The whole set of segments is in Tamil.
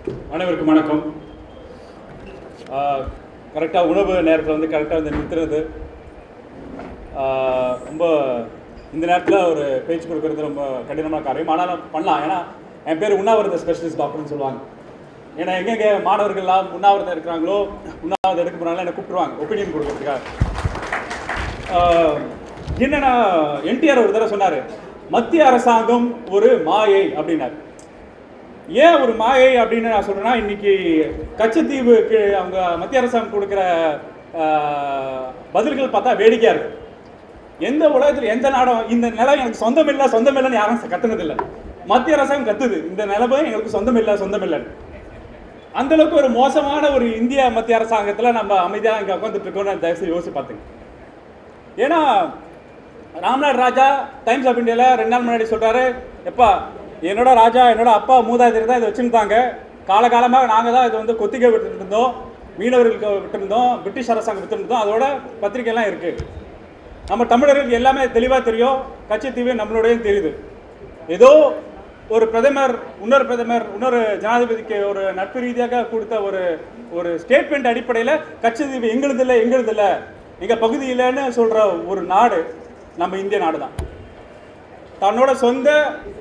அனைவருக்கும் வணக்கம் கரெக்டாக உணவு நேரத்தில் வந்து கரெக்டாக வந்து நிறுத்துறது ஆஹ் ரொம்ப இந்த நேரத்தில் ஒரு பேச்சு கொடுக்கறது ரொம்ப கடினமான காரியம் ஆனாலும் பண்ணலாம் ஏன்னா என் பேர் உண்ணாவிரத ஸ்பெஷலிஸ்ட் டாக்டர்னு சொல்லுவாங்க ஏன்னா எங்கெங்கே மாணவர்கள்லாம் உண்ணாவிரதம் இருக்கிறாங்களோ உண்ணாவிரதம் எடுக்க போகிறாங்களோ என்னை கூப்பிட்டுருவாங்க ஒப்பீனியன் கொடுக்கறதுக்காக ஆஹ் என்னன்னா என்டிஆர் ஒரு தடவை சொன்னார் மத்திய அரசாங்கம் ஒரு மாயை அப்படின்னாரு ஏன் ஒரு மாயை அப்படின்னு நான் சொல்றேன்னா இன்னைக்கு கச்சத்தீவுக்கு அவங்க மத்திய அரசாங்கம் கொடுக்குற ஆஹ், பதில்கள் பார்த்தா வேடிக்கையா இருக்கு எந்த உலகத்தில் எந்த நாடும் இந்த நிலம் எனக்கு சொந்தம் இல்லை சொந்தம் இல்லைன்னு யாரும் கத்துனது இல்லை மத்திய அரசாங்கம் கத்துது இந்த நிலமை எங்களுக்கு சொந்தம் இல்லை சொந்தம் இல்லைன்னு அந்த அளவுக்கு ஒரு மோசமான ஒரு இந்திய மத்திய அரசாங்கத்தில் நம்ம அமைதியாக இங்கே உட்காந்துட்டு இருக்கோம்னு தயவுசெய்து யோசிச்சு பார்த்துங்க ஏன்னா ராம்நாத் ராஜா டைம்ஸ் ஆஃப் இந்தியாவில் ரெண்டு நாள் முன்னாடி சொல்றாரு எப்பா என்னோட ராஜா என்னோட அப்பா மூதாதையர் தான் இதை வச்சுருந்தாங்க காலகாலமாக நாங்கள் தான் இதை வந்து கொத்திகை விட்டுட்டு இருந்தோம் மீனவர்களுக்கு விட்டுருந்தோம் பிரிட்டிஷ் அரசாங்கம் விட்டுருந்தோம் அதோட பத்திரிக்கைலாம் இருக்கு நம்ம தமிழர்களுக்கு எல்லாமே தெளிவாக தெரியும் கச்சத்தீவு நம்மளுடையும் தெரியுது ஏதோ ஒரு பிரதமர் இன்னொரு பிரதமர் இன்னொரு ஜனாதிபதிக்கு ஒரு நட்பு ரீதியாக கொடுத்த ஒரு ஒரு ஸ்டேட்மெண்ட் அடிப்படையில் கச்சத்தீவு எங்களுது இல்லை எங்களுது இல்லை எங்கள் பகுதி இல்லைன்னு சொல்கிற ஒரு நாடு நம்ம இந்திய நாடு தான் தன்னோட சொந்த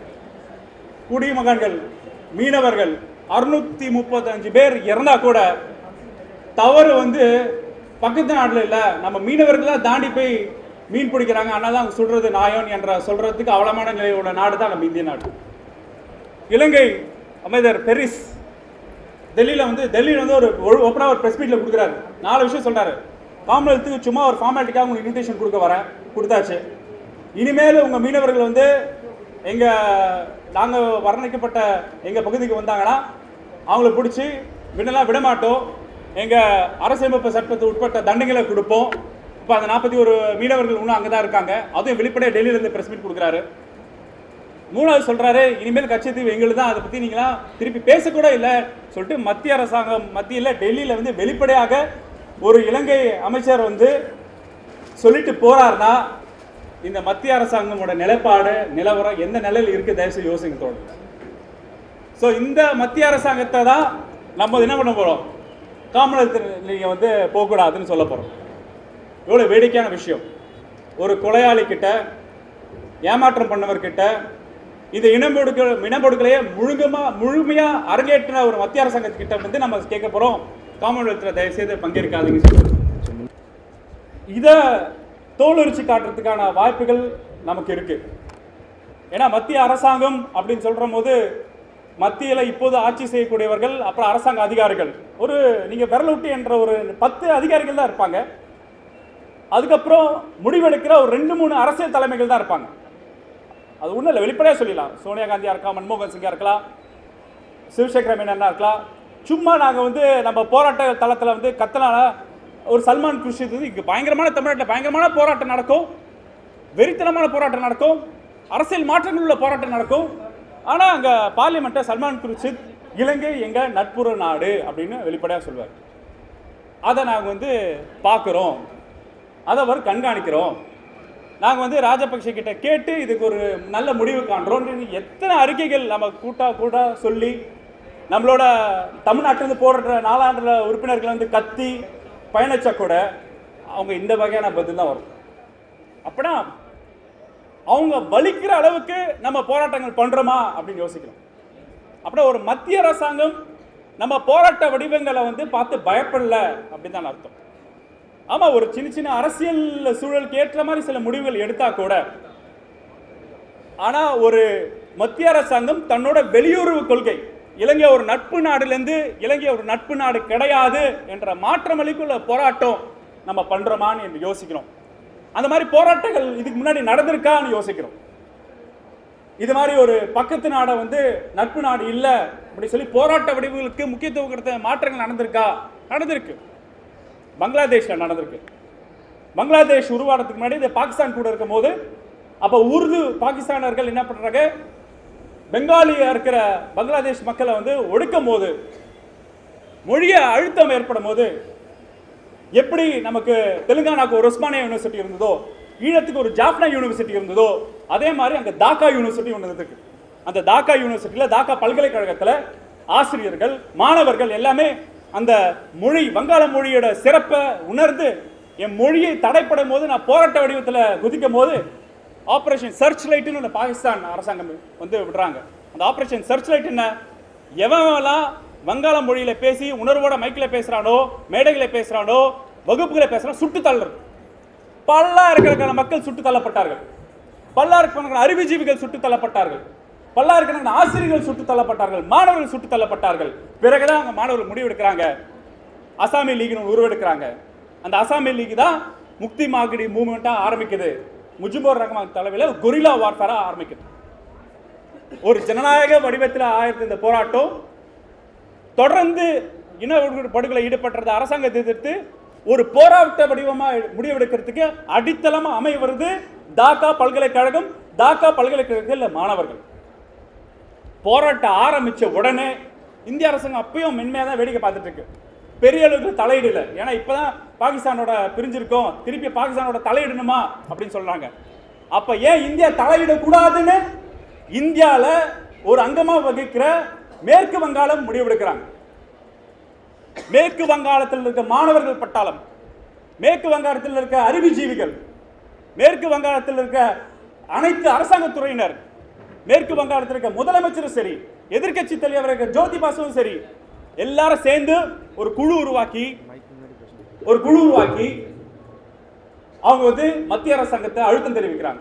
குடிமகன்கள் மீனவர்கள் அறுநூத்தி முப்பத்தஞ்சு பேர் இறந்தா கூட தவறு வந்து பக்கத்து நாட்டில் இல்லை நம்ம மீனவர்களாக தாண்டி போய் மீன் பிடிக்கிறாங்க ஆனால் தான் அவங்க சொல்றது நாயம் என்ற சொல்றதுக்கு அவலமான நிலையோட நாடு தான் நம்ம இந்திய நாடு இலங்கை அமைச்சர் பெரிஸ் டெல்லியில் வந்து டெல்லியில் வந்து ஒரு ஓப்பனாக ஒரு ப்ரெஸ் மீட்டில் கொடுக்குறாரு நாலு விஷயம் சொல்றாரு காமன்வெல்த்துக்கு சும்மா ஒரு ஃபார்மாலிட்டிக்காக உங்களுக்கு இன்விடேஷன் கொடுக்க வரேன் கொடுத்தாச்சு இனிமேல் உங்கள் மீனவர்கள் வந்து எங்கள் நாங்கள் வர்ணிக்கப்பட்ட எங்கள் பகுதிக்கு வந்தாங்கன்னா அவங்கள பிடிச்சி விடலாம் விடமாட்டோம் எங்கள் அரசியலமைப்பு சட்டத்துக்கு உட்பட்ட தண்டனைகளை கொடுப்போம் இப்போ அந்த நாற்பத்தி ஒரு மீனவர்கள் இன்னும் அங்கே தான் இருக்காங்க அதுவும் வெளிப்படையாக டெல்லியிலேருந்து ப்ரெஸ் மீட் கொடுக்குறாரு மூணாவது சொல்றாரு இனிமேல் கட்சித்தீவு எங்களுக்கு தான் அதை பத்தி நீங்களாம் திருப்பி பேசக்கூட இல்லை சொல்லிட்டு மத்திய அரசாங்கம் மத்தியில் டெல்லியில வந்து வெளிப்படையாக ஒரு இலங்கை அமைச்சர் வந்து சொல்லிட்டு போறாருன்னா இந்த மத்திய அரசாங்கமோட நிலைப்பாடு நிலவரம் எந்த நிலையில் இருக்கு தயவுசெய்து யோசிங்க தோணும் ஸோ இந்த மத்திய அரசாங்கத்தை தான் நம்ம என்ன பண்ண போறோம் காமன்வெல்த் நீங்க வந்து போகக்கூடாதுன்னு சொல்ல போறோம் எவ்வளோ வேடிக்கையான விஷயம் ஒரு கொலையாளி கிட்ட ஏமாற்றம் பண்ணவர்கிட்ட இந்த இனப்படுக்க இனப்படுகளையே முழுகமா முழுமையா அரங்கேற்றின ஒரு மத்திய அரசாங்கத்துக்கிட்ட வந்து நம்ம கேட்க போறோம் காமன்வெல்த்தில் தயவுசெய்து பங்கேற்காதீங்க சொல்லி இதை தோலுரிச்சு காட்டுறதுக்கான வாய்ப்புகள் நமக்கு இருக்கு ஏன்னா மத்திய அரசாங்கம் அப்படின்னு சொல்ற போது மத்தியில் இப்போது ஆட்சி செய்யக்கூடியவர்கள் அப்புறம் அரசாங்க அதிகாரிகள் ஒரு நீங்க விரலூட்டி என்ற ஒரு பத்து அதிகாரிகள் தான் இருப்பாங்க அதுக்கப்புறம் முடிவெடுக்கிற ஒரு ரெண்டு மூணு அரசியல் தலைமைகள் தான் இருப்பாங்க அது ஒன்றும் இல்லை வெளிப்படையாக சொல்லிடலாம் சோனியா காந்தியா இருக்கலாம் மன்மோகன் சிங்கா இருக்கலாம் சிவசேகர மேனனா இருக்கலாம் சும்மா நாங்கள் வந்து நம்ம போராட்ட தளத்தில் வந்து கத்தனால ஒரு சல்மான் குர்ஷித் வந்து இங்கே பயங்கரமான தமிழ்நாட்டில் பயங்கரமான போராட்டம் நடக்கும் வெறித்தனமான போராட்டம் நடக்கும் அரசியல் மாற்றங்கள் உள்ள போராட்டம் நடக்கும் ஆனால் அங்கே பார்லிமெண்ட்டை சல்மான் குர்ஷித் இலங்கை எங்கள் நட்புற நாடு அப்படின்னு வெளிப்படையாக சொல்லுவார் அதை நாங்கள் வந்து பார்க்குறோம் அதை அவர் கண்காணிக்கிறோம் நாங்கள் வந்து ராஜபக்ஷ கிட்ட கேட்டு இதுக்கு ஒரு நல்ல முடிவு காண்றோம்னு எத்தனை அறிக்கைகள் நம்ம கூட்டா கூட சொல்லி நம்மளோட தமிழ்நாட்டிலேருந்து போடுற நாலாண்டு உறுப்பினர்கள் வந்து கத்தி பயணிச்சா கூட அவங்க இந்த வகையான பதில் தான் வரும் அப்படின்னா அவங்க வலிக்கிற அளவுக்கு நம்ம போராட்டங்கள் பண்றோமா அப்படின்னு யோசிக்கிறோம் அப்படின்னா ஒரு மத்திய அரசாங்கம் நம்ம போராட்ட வடிவங்களை வந்து பார்த்து பயப்படல அப்படின்னு தான் அர்த்தம் ஆமா ஒரு சின்ன சின்ன அரசியல் சூழலுக்கு ஏற்ற மாதிரி சில முடிவுகள் எடுத்தா கூட ஆனா ஒரு மத்திய அரசாங்கம் தன்னோட வெளியுறவு கொள்கை இலங்கை ஒரு நட்பு நாடுலேருந்து இலங்கை ஒரு நட்பு நாடு கிடையாது என்ற மாற்றமளிக்குள்ள போராட்டம் நம்ம பண்றோமான்னு என்று யோசிக்கிறோம் அந்த மாதிரி போராட்டங்கள் இதுக்கு முன்னாடி நடந்திருக்கான்னு யோசிக்கிறோம் இது மாதிரி ஒரு பக்கத்து நாடை வந்து நட்பு நாடு இல்லை அப்படி சொல்லி போராட்ட வடிவுகளுக்கு முக்கியத்துவம் கொடுத்த மாற்றங்கள் நடந்திருக்கா நடந்திருக்கு பங்களாதேஷில் நடந்திருக்கு பங்களாதேஷ் உருவாடுறதுக்கு முன்னாடி இது பாகிஸ்தான் கூட இருக்கும் போது அப்போ உருது பாகிஸ்தானர்கள் என்ன பண்ணுறாங்க பெங்காலியா இருக்கிற பங்களாதேஷ் மக்களை வந்து ஒடுக்கும் போது மொழிய அழுத்தம் ஏற்படும் போது எப்படி நமக்கு தெலுங்கானாக்கு ஒரு உஸ்மானியா யூனிவர்சிட்டி இருந்ததோ ஈழத்துக்கு ஒரு ஜாஃப்னா யூனிவர்சிட்டி இருந்ததோ அதே மாதிரி அங்கே தாக்கா யூனிவர்சிட்டி ஒன்று இருக்கு அந்த தாக்கா யூனிவர்சிட்டியில் தாக்கா பல்கலைக்கழகத்தில் ஆசிரியர்கள் மாணவர்கள் எல்லாமே அந்த மொழி வங்காள மொழியோட சிறப்பை உணர்ந்து என் மொழியை தடைப்படும் போது நான் போராட்ட வடிவத்தில் குதிக்கும் போது ஆபரேஷன் சர்ச் லைட்னு ஒன்று பாகிஸ்தான் அரசாங்கம் வந்து விடுறாங்க அந்த ஆபரேஷன் சர்ச் லைட் என்ன எவன்லாம் வங்காள மொழியில பேசி உணர்வோட மைக்கில் பேசுறானோ மேடைகளை பேசுறானோ வகுப்புகளை பேசுறானோ சுட்டு தள்ளுறது பல்லாயிரக்கணக்கான மக்கள் சுட்டு தள்ளப்பட்டார்கள் பல்லாயிரக்கணக்கான அறிவுஜீவிகள் சுட்டு தள்ளப்பட்டார்கள் பல்லாயிரக்கணக்கான ஆசிரியர்கள் சுட்டு தள்ளப்பட்டார்கள் மாணவர்கள் சுட்டு தள்ளப்பட்டார்கள் பிறகுதான் அங்க மாணவர்கள் முடிவெடுக்கிறாங்க அசாமி லீக்னு உருவெடுக்கிறாங்க அந்த அசாமி லீக் தான் முக்தி மாகடி மூவ்மெண்ட்டா ஆரம்பிக்குது முஜிபுர் ரஹ்மான் தலைமையில் கொரில்லா வார்ஃபேரா ஆரம்பிக்குது ஒரு ஜனநாயக வடிவத்தில் ஆயிரத்தி இந்த போராட்டம் தொடர்ந்து இன ஒடுக்கு- படுகொலை ஈடுபட்டது அரசாங்கத்தை எதிர்த்து ஒரு போராட்ட வடிவமா முடிவெடுக்கிறதுக்கு அடித்தளமா அமைய வருது டாக்கா பல்கலைக்கழகம் டாக்கா பல்கலைக்கழகத்தில் மாணவர்கள் போராட்டம் ஆரம்பிச்ச உடனே இந்திய அரசாங்கம் அப்பயும் மென்மையா தான் வேடிக்கை பார்த்துட்டு இருக்கு பெரிய அளவுக்கு தலையிடல ஏன்னா இப்பதான் பாகிஸ்தானோட பிரிஞ்சிருக்கோம் திருப்பி பாகிஸ்தானோட தலையிடணுமா அப்படின்னு சொல்றாங்க அப்ப ஏன் இந்தியா தலையிடக்கூடாதுன்னு இந்தியால ஒரு அங்கமா வகிக்கிற மேற்கு வங்காளம் முடிவெடுக்கிறாங்க மேற்கு வங்காளத்தில் இருக்க மாணவர்கள் பட்டாளம் மேற்கு வங்காளத்தில் இருக்க அறிவுஜீவிகள் மேற்கு வங்காளத்தில் இருக்க அனைத்து அரசாங்க துறையினர் மேற்கு வங்காளத்தில் இருக்க முதலமைச்சரும் சரி எதிர்க்கட்சி தலைவர் இருக்க ஜோதி பாசுவும் சரி எல்லாரும் சேர்ந்து ஒரு குழு உருவாக்கி ஒரு குழு உருவாக்கி அவங்க வந்து மத்திய அரசாங்கத்தை அழுத்தம் தெரிவிக்கிறாங்க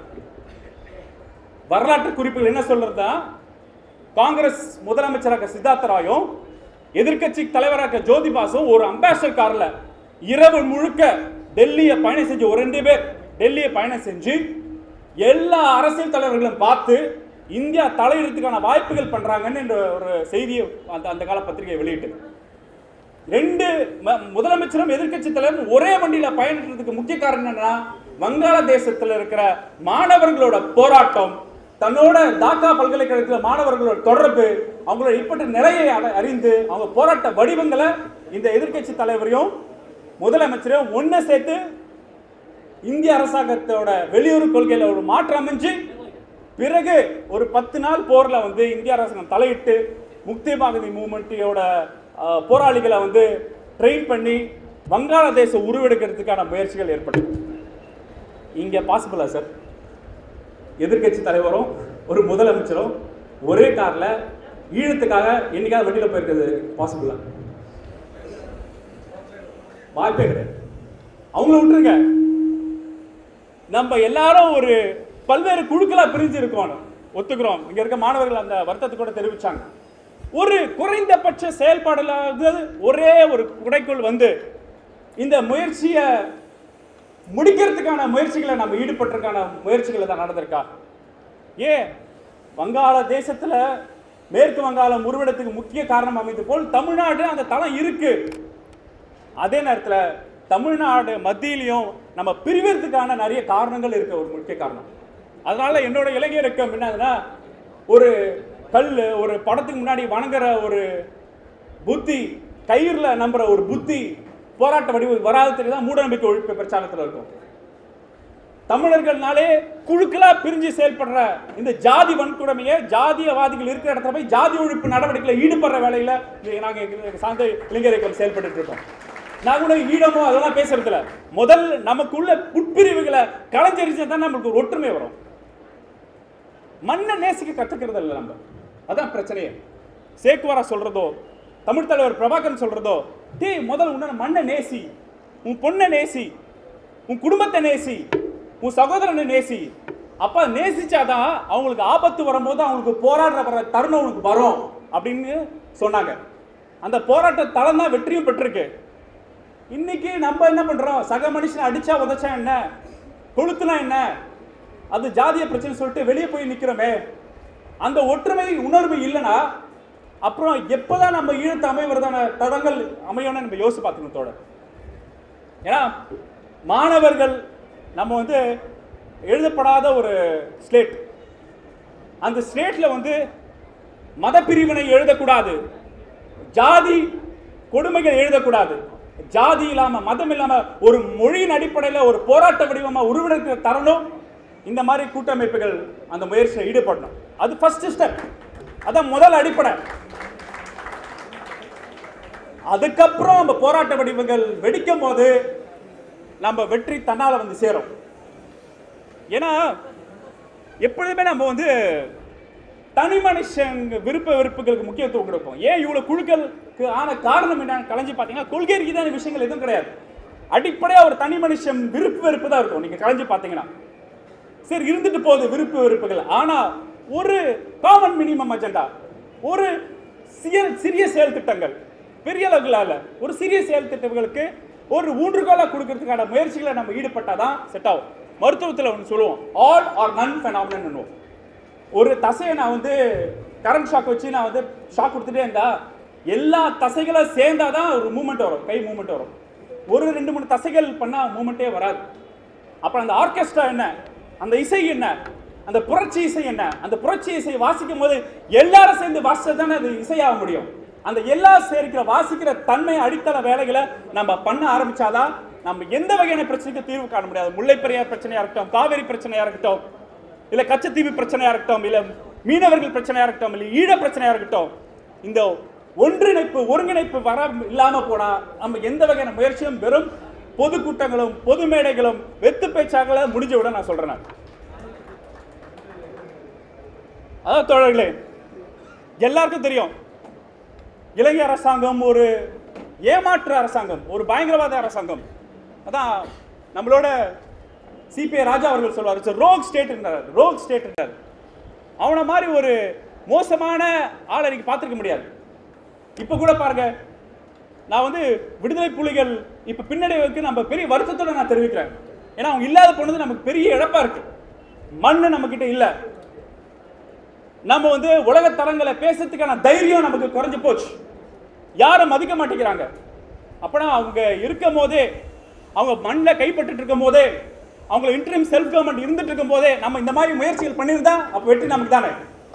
வரலாற்று குறிப்புகள் என்ன சொல்றதுன்னா காங்கிரஸ் முதலமைச்சராக சித்தார்த்த ராயும் எதிர்க்கட்சி தலைவராக ஜோதி பாசும் ஒரு அம்பாசடர் கார்ல இரவு முழுக்க டெல்லியை பயணம் செஞ்சு ஒரு ரெண்டு பேர் டெல்லியை பயணம் செஞ்சு எல்லா அரசியல் தலைவர்களும் பார்த்து இந்தியா தலையிடறதுக்கான வாய்ப்புகள் பண்றாங்கன்னு என்ற ஒரு செய்தியை அந்த அந்த கால பத்திரிகை வெளியிட்டு ரெண்டு ம- முதலமைச்சரும் எதிர்க்கட்சி தலைவரும் ஒரே வண்டியில பயணிக்கிறதுக்கு முக்கிய காரணம் என்னன்னா வங்காளதேசத்துல இருக்கிற மாணவர்களோட போராட்டம் தன்னோட டாக்கா பல்கலைக்கழகத்தில் மாணவர்களோட தொடர்பு அவங்களோட இப்பட்ட நிலையை அட- அறிந்து அவங்க போராட்ட வடிவங்களை இந்த எதிர்க்கட்சி தலைவரையும் முதலமைச்சரையும் ஒண்ணு சேர்த்து இந்திய அரசாங்கத்தோட வெளியுறவு கொள்கையில ஒரு மாற்றம் அமைஞ்சு பிறகு ஒரு பத்து நாள் போர்ல வந்து இந்திய அரசாங்கம் தலையிட்டு முக்தி பாகதி மூமெண்ட்டியோட போராளிகளை வந்து ட்ரெயின் பண்ணி வங்காளதேச உருவெடுக்கிறதுக்கான முயற்சிகள் ஏற்பட்டது இங்க பாசிபிளா சார் எதிர்க்கட்சி தலைவரும் ஒரு முதலமைச்சரும் ஒரே கார்ல ஈழத்துக்காக என்னைக்காவது வண்டியில போயிருக்கிறது பாசிபிளா வாய்ப்பே கிடையாது அவங்கள விட்டுருங்க நம்ம எல்லாரும் ஒரு பல்வேறு குழுக்களா பிரிஞ்சு இருக்கோம் ஒத்துக்கிறோம் இங்க இருக்க மாணவர்கள் அந்த வருத்தத்தை கூட தெரிவிச்சாங்க ஒரு குறைந்தபட்ச செயல்பாடுல ஒரே ஒரு குடைக்குள் வந்து இந்த முயற்சியை முடிக்கிறதுக்கான முயற்சிகளை நம்ம ஈடுபட்டிருக்கான முயற்சிகள் தான் நடந்திருக்கா ஏன் வங்காள தேசத்துல மேற்கு வங்காளம் உருவெடுத்துக்கு முக்கிய காரணம் அமைந்து போல் தமிழ்நாடு அந்த தளம் இருக்கு அதே நேரத்துல தமிழ்நாடு மத்தியிலையும் நம்ம பிரிவதற்கான நிறைய காரணங்கள் இருக்கு ஒரு முக்கிய காரணம் அதனால என்னோட இளைஞர் இயக்கம் என்னதுன்னா ஒரு கல் ஒரு படத்துக்கு முன்னாடி வணங்குற ஒரு புத்தி கயிறுல நம்புற ஒரு புத்தி போராட்ட வடிவம் வராததுக்கு தான் மூடநம்பிக்கை ஒழிப்பு பிரச்சாரத்தில் இருக்கும் தமிழர்கள்னாலே குழுக்களா பிரிஞ்சு செயல்படுற இந்த ஜாதி வன்கொடுமையை ஜாதியவாதிகள் இருக்கிற இடத்துல போய் ஜாதி ஒழிப்பு நடவடிக்கையில் ஈடுபடுற வேலையில இது நாங்க எங்க சார்ந்த இளைஞர் இயக்கம் செயல்பட்டு இருக்கோம் நான் கூட ஈழமோ அதெல்லாம் பேசுறது இல்ல முதல் நமக்குள்ள உட்பிரிவுகளை கலைஞ்சரிச்சா தான் நமக்கு ஒரு ஒற்றுமை வரும் மண்ணை நேசிக்க கத்துக்கிறது இல்லை நம்ம அதான் பிரச்சனையே சேக்குவாரா சொல்றதோ தமிழ் தலைவர் பிரபாகரன் சொல்றதோ டேய் முதல் உன்ன மண்ணை நேசி உன் பொண்ணை நேசி உன் குடும்பத்தை நேசி உன் சகோதரனை நேசி அப்ப நேசிச்சாதான் அவங்களுக்கு ஆபத்து வரும்போது அவங்களுக்கு போராடுற வர தருணம் உனக்கு வரும் அப்படின்னு சொன்னாங்க அந்த போராட்ட தளம் தான் வெற்றியும் பெற்றிருக்கு இன்னைக்கு நம்ம என்ன பண்றோம் சக மனுஷனை அடிச்சா உதைச்சா என்ன கொளுத்துனா என்ன அது ஜாதிய பிரச்சனை சொல்லிட்டு வெளியே போய் நிக்கிறோமே அந்த ஒற்றுமை உணர்வு இல்லைன்னா அப்புறம் எப்பதான் நம்ம ஈழத்து அமைவதான தடங்கள் அமையும்னு நம்ம யோசிச்சு பார்த்துக்கணும் தோழர் ஏன்னா மாணவர்கள் நம்ம வந்து எழுதப்படாத ஒரு ஸ்லேட் அந்த ஸ்லேட்ல வந்து மத பிரிவினை எழுதக்கூடாது ஜாதி கொடுமைகள் எழுதக்கூடாது ஜாதி இல்லாம மதம் இல்லாம ஒரு மொழியின் அடிப்படையில ஒரு போராட்ட வடிவமா உருவெடுக்கிற தரணும் இந்த மாதிரி கூட்டமைப்புகள் அந்த முயற்சியில் ஈடுபடணும் அது ஃபர்ஸ்ட் ஸ்டெப் அதான் முதல் அடிப்படை அதுக்கப்புறம் நம்ம போராட்ட வடிவங்கள் வெடிக்கும் போது நம்ம வெற்றி தன்னால வந்து சேரும் ஏன்னா எப்பொழுதுமே நம்ம வந்து தனி மனுஷன் விருப்ப வெறுப்புகளுக்கு முக்கியத்துவம் கொடுப்போம் ஏன் இவ்வளவு குழுக்களுக்கு ஆன காரணம் என்னன்னு கலைஞ்சு பார்த்தீங்கன்னா கொள்கை ரீதியான விஷயங்கள் எதுவும் கிடையாது அடிப்படையா ஒரு தனி மனுஷன் விருப்பு வெறுப்பு தான் இருக்கும் நீங்க கலைஞ்சு பார்த்தீங்கன்னா சரி இருந்துட்டு போகுது விருப்பு வெறுப்புகள் ஆனா ஒரு காமன் மினிமம் அஜெண்டா ஒரு சிறிய சிறிய செயல் திட்டங்கள் பெரிய அளவுல இல்ல ஒரு சிறிய செயல் திட்டங்களுக்கு ஒரு ஊன்றுகோலா கொடுக்கறதுக்கான முயற்சிகளை நம்ம ஈடுபட்டாதான் செட் ஆகும் மருத்துவத்தில் ஒன்று சொல்லுவோம் ஆல் ஆர் நன் ஃபெனாமினன் ஒரு தசையை நான் வந்து கரண்ட் ஷாக் வச்சு நான் வந்து ஷாக் கொடுத்துட்டே இருந்தா எல்லா தசைகளும் சேர்ந்தாதான் ஒரு மூமெண்ட் வரும் கை மூமெண்ட் வரும் ஒரு ரெண்டு மூணு தசைகள் பண்ணா மூமெண்ட்டே வராது அப்புறம் அந்த ஆர்கெஸ்ட்ரா என்ன அந்த இசை என்ன அந்த புரட்சி இசை என்ன அந்த புரட்சி இசை வாசிக்கும் போது எல்லாரும் சேர்ந்து வாசிச்சா தானே அது இசையாக முடியும் அந்த எல்லா சேர்க்கிற வாசிக்கிற தன்மை அடித்தள வேலைகளை நம்ம பண்ண ஆரம்பிச்சாதான் நம்ம எந்த வகையான பிரச்சனைக்கு தீர்வு காண முடியாது முல்லை பெரியார் பிரச்சனையா இருக்கட்டும் காவேரி பிரச்சனையா இருக்கட்டும் இல்ல கச்சத்தீவு பிரச்சனையா இருக்கட்டும் இல்ல மீனவர்கள் பிரச்சனையா இருக்கட்டும் இல்ல ஈழ பிரச்சனையா இருக்கட்டும் இந்த ஒன்றிணைப்பு ஒருங்கிணைப்பு வர இல்லாம போனா நம்ம எந்த வகையான முயற்சியும் வெறும் பொதுக்கூட்டங்களும் பொது மேடைகளும் வெத்து பேச்சாக முடிஞ்சு விட நான் சொல்றேன் நான். அதான் தோழர்களே எல்லாருக்கும் தெரியும் இலங்கை அரசாங்கம் ஒரு ஏமாற்று அரசாங்கம் ஒரு பயங்கரவாத அரசாங்கம் அதான் நம்மளோட சிபிஐ ராஜா அவர்கள் சொல்வார் ரோக் ஸ்டேட் என்றார் ரோக் ஸ்டேட் என்றார் அவனை மாதிரி ஒரு மோசமான ஆளை நீங்க பார்த்துருக்க முடியாது இப்போ கூட பாருங்க நான் வந்து விடுதலை புலிகள் இப்போ பின்னடைவுக்கு நம்ம பெரிய வருத்தத்தோட நான் தெரிவிக்கிறேன் ஏன்னா அவங்க இல்லாத போனது நமக்கு பெரிய இழப்பா இருக்கு மண்ணு நம்ம கிட்ட இல்லை நம்ம வந்து உலக தரங்களை பேசுறதுக்கான தைரியம் நமக்கு குறைஞ்சு போச்சு யாரும் மதிக்க மாட்டேங்கிறாங்க அப்பனா அவங்க இருக்கும் போதே அவங்க மண்ணில் கைப்பற்றிட்டு இருக்கும் போதே அவங்க இன்டர்ம் செல்ஃப் கவர்மெண்ட் இருந்துட்டு இருக்கும் போதே நம்ம இந்த மாதிரி முயற்சிகள் பண்ணியிருந்தா அப்ப வெற்றி நமக்கு தானே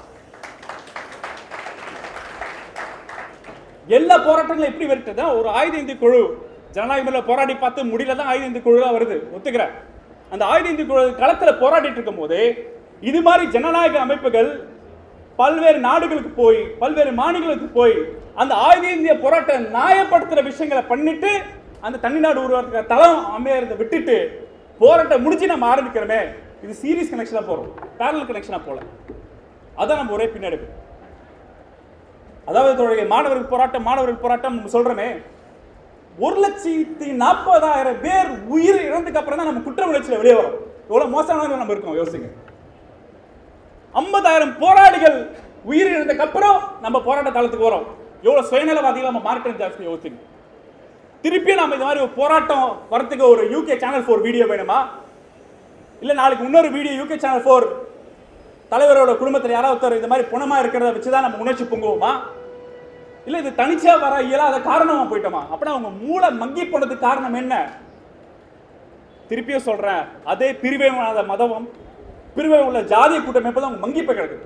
எல்லா போராட்டங்களும் எப்படி வெறுத்ததா ஒரு ஆயுத இந்தி குழு ஜனநாயகத்தில் போராடி பார்த்து முடியல தான் ஆயுத இந்தி குழுவா வருது ஒத்துக்கிறேன் அந்த ஆயுத இந்தி குழு களத்தில் போராடிட்டு இருக்கும் போதே இது மாதிரி ஜனநாயக அமைப்புகள் பல்வேறு நாடுகளுக்கு போய் பல்வேறு மாநிலங்களுக்கு போய் அந்த ஆயுத இந்திய போராட்ட நியாயப்படுத்துற விஷயங்களை பண்ணிட்டு அந்த தனிநாடு உருவாக்குற தளம் அமையறதை விட்டுட்டு போராட்டம் முடிச்சு நம்ம ஆரம்பிக்கிறோமே இது சீரியஸ் கனெக்ஷனாக போகிறோம் பேரல் கனெக்ஷனாக போல அதான் நம்ம ஒரே பின்னடைவு அதாவது தோழர்களே, மாணவர்கள் போராட்டம் மாணவர்கள் போராட்டம் நம்ம சொல்றோமே ஒரு லட்சத்தி நாற்பதாயிரம் பேர் உயிர் இழந்ததுக்கு அப்புறம் தான் நம்ம குற்ற உணர்ச்சியில வெளியே வரோம் எவ்வளவு மோசமான நம்ம இருக்கோம் யோசிங்க ஐம்பதாயிரம் போராளிகள் உயிர் இழந்ததுக்கு அப்புறம் நம்ம போராட்ட தளத்துக்கு வரோம் எவ்வளவு சுயநலவாதிகள் நம்ம மார்க்கெட் ஜாஸ்தி யோசிங்க திருப்பி நம்ம இந்த மாதிரி ஒரு போராட்டம் வரத்துக்கு ஒரு யூகே சேனல் ஃபோர் வீடியோ வேணுமா இல்ல நாளைக்கு இன்னொரு வீடியோ யூகே சேனல் ஃபோர் தலைவரோட குடும்பத்தில் யாராவது ஒருத்தர் இந்த மாதிரி புணமா இருக்கிறத வச்சு தான் நம்ம உணர்ச்சி பொங்குவோமா இல்ல இது தனிச்சா வர இயலாத காரணமா போயிட்டோமா அப்படின்னா அவங்க மூளை மங்கி போனதுக்கு காரணம் என்ன திருப்பியும் சொல்றேன் அதே பிரிவினவாத மதமும் பிரிவை உள்ள ஜாதிய கூட்டமைப்பு தான் அவங்க மங்கி போய் கிடக்குது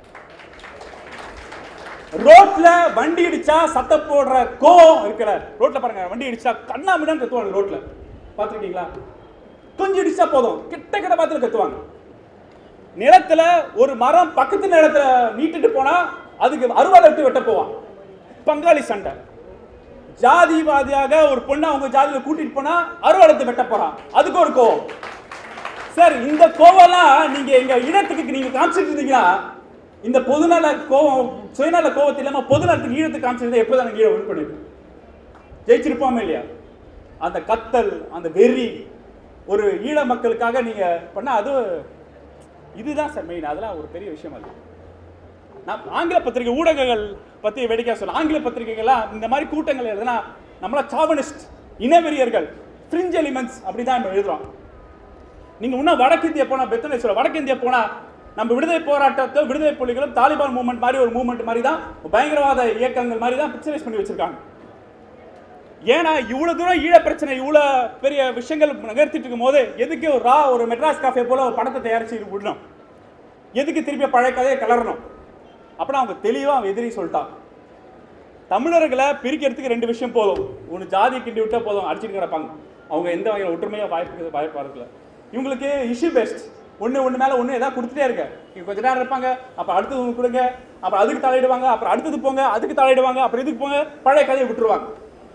ரோட்ல வண்டி இடிச்சா சத்த போடுற கோவம் இருக்கிற ரோட்ல பாருங்க வண்டி இடிச்சா கண்ணாமிடம் கத்துவாங்க ரோட்ல பாத்திருக்கீங்களா கொஞ்சம் இடிச்சா போதும் கிட்ட கிட்ட பார்த்து கத்துவாங்க நிலத்துல ஒரு மரம் பக்கத்து நிலத்துல நீட்டிட்டு போனா அதுக்கு அருவாளை எடுத்து வெட்ட போவான் பங்காளி சண்டை ஜாதிவாதியாக ஒரு பொண்ணை அவங்க ஜாதியில கூட்டிட்டு போனா அருவாளை எடுத்து வெட்ட போறான் அதுக்கு ஒரு கோவம் சார் இந்த கோவம்லாம் நீங்க எங்க இனத்துக்கு நீங்க காமிச்சிட்டு இருந்தீங்கன்னா இந்த பொதுநல கோவம் சுயநல கோவத்தை இல்லாம பொதுநலத்துக்கு ஈழத்துக்கு காமிச்சிருந்தா எப்போதான் ஈழ வின் பண்ணிருப்போம் ஜெயிச்சிருப்போமே இல்லையா அந்த கத்தல் அந்த வெறி ஒரு ஈழ மக்களுக்காக நீங்க பண்ண அது இதுதான் சார் மெயின் அதெல்லாம் ஒரு பெரிய விஷயம் அது நான் ஆங்கில பத்திரிகை ஊடகங்கள் பத்தி வேடிக்கை சொல்ல ஆங்கில பத்திரிகைகள்லாம் இந்த மாதிரி கூட்டங்கள் எழுதுனா நம்மள சாவனிஸ்ட் இனவெறியர்கள் ஃப்ரிஞ்ச் எலிமெண்ட்ஸ் அப்படி தான் நம்ம எழுதுறோம் நீங்க இன்னும் வடக்கு இந்தியா போனா பெத்தனை சொல்ல வடக்கு இந்தியா போனா நம்ம விடுதலை போராட்டத்தை விடுதலை புலிகளும் தாலிபான் மூவ்மெண்ட் மாதிரி ஒரு மூவ்மெண்ட் மாதிரி தான் பயங்கரவாத இயக்கங்கள் மாதிரி தான் பிக்சரைஸ் பண்ணி வச்சிருக்காங்க ஏன்னா இவ்வளவு தூரம் ஈழ பிரச்சனை இவ்வளவு பெரிய விஷயங்கள் நகர்த்திட்டு இருக்கும் போது எதுக்கு ஒரு ரா ஒரு மெட்ராஸ் காஃபே போல ஒரு படத்தை தயாரிச்சு விடணும் எதுக்கு திருப்பி பழைய கதையை கலரணும் அப்புறம் அவங்க தெளிவா அவன் எதிரி சொல்லிட்டான் தமிழர்களை பிரிக்கிறதுக்கு ரெண்டு விஷயம் போதும் ஒன்று ஜாதி கிண்டி விட்டா போதும் அடிச்சுட்டு கிடப்பாங்க அவங்க எந்த வகையில் ஒற்றுமையாக வாய்ப்பு வாய்ப்பாக இருக்கல இவங்களுக்கு இஷ்யூ பெஸ்ட் ஒன்று ஒன்று மேலே ஒன்று ஏதாவது கொடுத்துட்டே இருக்க இங்கே கொஞ்ச நேரம் இருப்பாங்க அப்புறம் அடுத்தது உங்களுக்கு கொடுங்க அப்புறம் அதுக்கு தலையிடுவாங்க அப்புறம் அடுத்தது போங்க அதுக்கு தலையிடுவாங்க அப்புறம் இதுக்கு போங்க பழைய கதையை விட்டுருவாங்க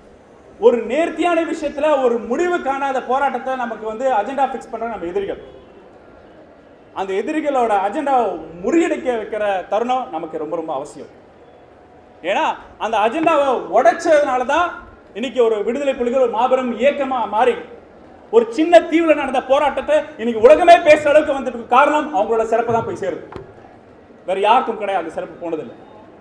ஒரு நேர்த்தியான விஷயத்துல ஒரு முடிவு காணாத போராட்டத்தை நமக்கு வந்து அஜெண்டா ஃபிக்ஸ் பண்ற நம்ம எதிரிகள் அந்த எதிரிகளோட அஜெண்டாவை முறியடிக்க வைக்கிற தருணம் நமக்கு ரொம்ப ரொம்ப அவசியம் ஏன்னா அந்த அஜெண்டாவை உடைச்சதுனால தான் இன்னைக்கு ஒரு விடுதலை புலிகள் ஒரு மாபெரும் இயக்கமா மாறி ஒரு சின்ன தீவுல நடந்த போராட்டத்தை இன்னைக்கு உலகமே பேசுற அளவுக்கு வந்ததுக்கு காரணம் அவங்களோட சிறப்பு தான் போய் சேருது வேற யாருக்கும் கிடையாது அந்த சிறப்பு போனதில்லை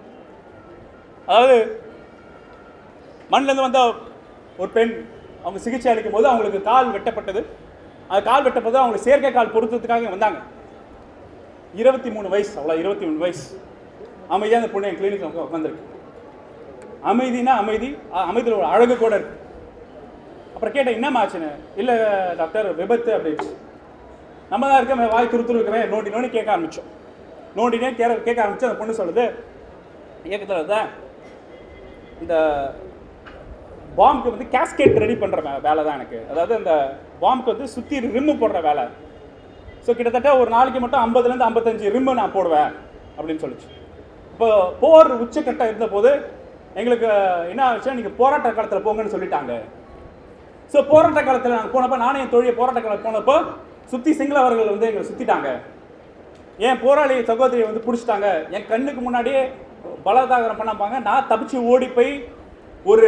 அதாவது மண்ணிலேருந்து வந்த ஒரு பெண் அவங்க சிகிச்சை அளிக்கும் போது அவங்களுக்கு கால் வெட்டப்பட்டது அது கால் வெட்டப்பட்டது அவங்களுக்கு செயற்கை கால் பொருத்தத்துக்காக இங்க வந்தாங்க இருபத்தி மூணு வயசு அவ்வளோ இருபத்தி மூணு வயசு அமைதியாக அந்த பொண்ணு என் கிளினிக்கில் உட்காந்துருக்கு அமைதினா அமைதி அ- அமைதியில் ஒரு அழகு கூட இருக்கு அப்புறம் கேட்டேன் என்னம்மா ஆச்சுன்னு இல்லை டாக்டர் விபத்து அப்படின்ச்சு நம்ம தான் இருக்க வாய் துரு துரு இருக்கிறேன் நோண்டி நோண்டி கேட்க ஆரம்பித்தோம் நோண்டினே கேட்க கேட்க ஆரம்பிச்சு அந்த பொண்ணு சொல்லுது இயக்கத்தில் தான் இந்த பாம்புக்கு வந்து கேஸ்கேட் ரெடி பண்ணுற வேலை தான் எனக்கு அதாவது அந்த பாம்புக்கு வந்து சுற்றி ரிம்மு போடுற வேலை ஸோ கிட்டத்தட்ட ஒரு நாளைக்கு மட்டும் ஐம்பதுலேருந்து ஐம்பத்தஞ்சு ரிம்மு நான் போடுவேன் அப்படின்னு சொல்லிச்சு இப்போ போர் உச்சக்கட்டம் இருந்தபோது எங்களுக்கு என்ன ஆச்சு நீங்கள் போராட்ட காலத்தில் போங்கன்னு சொல்லிட்டாங்க ஸோ போராட்ட காலத்தில் நாங்கள் போனப்போ நானே என் தொழில் போராட்ட காலத்தில் போனப்போ சுற்றி சிங்களவர்கள் வந்து எங்களை சுற்றிட்டாங்க என் போராளி சகோதரியை வந்து பிடிச்சிட்டாங்க என் கண்ணுக்கு முன்னாடியே பலாதாகரம் பண்ணாப்பாங்க நான் தப்பிச்சு ஓடி போய் ஒரு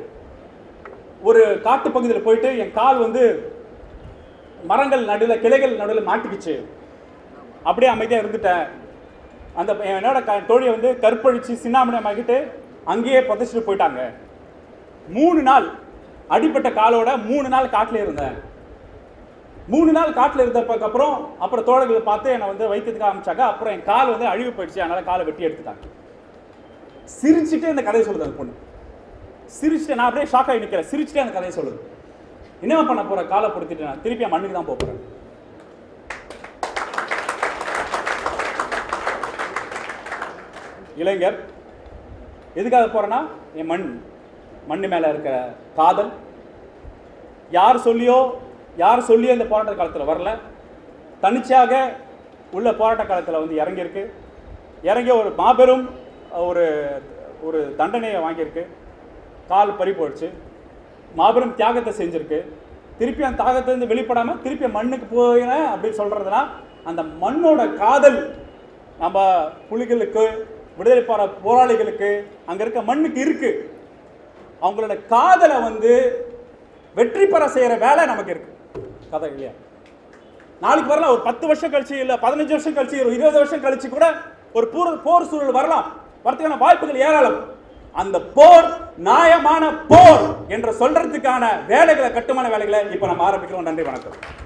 ஒரு காட்டு பகுதியில் போயிட்டு என் கால் வந்து மரங்கள் நடுவில் கிளைகள் நடுவில் மாட்டிக்கிச்சு அப்படியே அமைதியாக இருந்துட்டேன் அந்த என்னோட க தோழியை வந்து கற்பழிச்சு சின்னாமணியமாக்கிட்டு அங்கேயே புதைச்சிட்டு போயிட்டாங்க மூணு நாள் அடிப்பட்ட காலோட மூணு நாள் காட்டில் இருந்தேன் மூணு நாள் காட்டில் இருந்தப்பக்கு அப்புறம் அப்புறம் தோழர்களை பார்த்து என்னை வந்து வைத்தியத்துக்கு ஆரம்பிச்சாங்க அப்புறம் என் கால் வந்து அழிவு போயிடுச்சு அதனால காலை வெட்டி எடுத்துட்டாங்க சிரிச்சுட்டு இந்த கதையை சொல்லுது அந்த பொண்ணு சிரிச்சுட்டு நான் அப்படியே ஷாக் ஆகி நிற்கிறேன் சிரிச்சுட்டு அந்த கதையை சொல்லுது என்ன பண்ண போற காலை பொடுத்திட்டு நான் திருப்பி என் மண்ணுக்கு தான் போக போறேன் இளைஞர் எதுக்காக போறேன்னா என் மண் மண்ணு மேல இருக்கிற காதல் யார் சொல்லியோ யார் சொல்லியோ இந்த போராட்ட காலத்தில் வரல தனிச்சாக உள்ள போராட்ட காலத்தில் வந்து இறங்கியிருக்கு இறங்கி ஒரு மாபெரும் ஒரு ஒரு தண்டனையை வாங்கியிருக்கு கால் பறி போயிடுச்சு மாபெரும் தியாகத்தை செஞ்சிருக்கு திருப்பி அந்த தியாகத்திலிருந்து வெளிப்படாமல் திருப்பி மண்ணுக்கு போயினேன் அப்படின்னு சொல்கிறதுனா அந்த மண்ணோட காதல் நம்ம புலிகளுக்கு விடுதலை போற போராளிகளுக்கு அங்கே இருக்க மண்ணுக்கு இருக்கு அவங்களோட காதலை வந்து வெற்றி பெற செய்கிற வேலை நமக்கு இருக்கு கதை இல்லையா நாளைக்கு வரலாம் ஒரு பத்து வருஷம் கழிச்சு இல்லை பதினஞ்சு வருஷம் கழிச்சு ஒரு இருபது வருஷம் கழிச்சு கூட ஒரு போர் போர் சூழல் வரலாம் வரதுக்கான வாய்ப்புகள் ஏராளம் அந்த போர் நியாயமான போர் என்று சொல்றதுக்கான வேலைகளை கட்டுமான வேலைகளை இப்போ நம்ம ஆரம்பிக்கிறோம் நன்றி வணக்கம்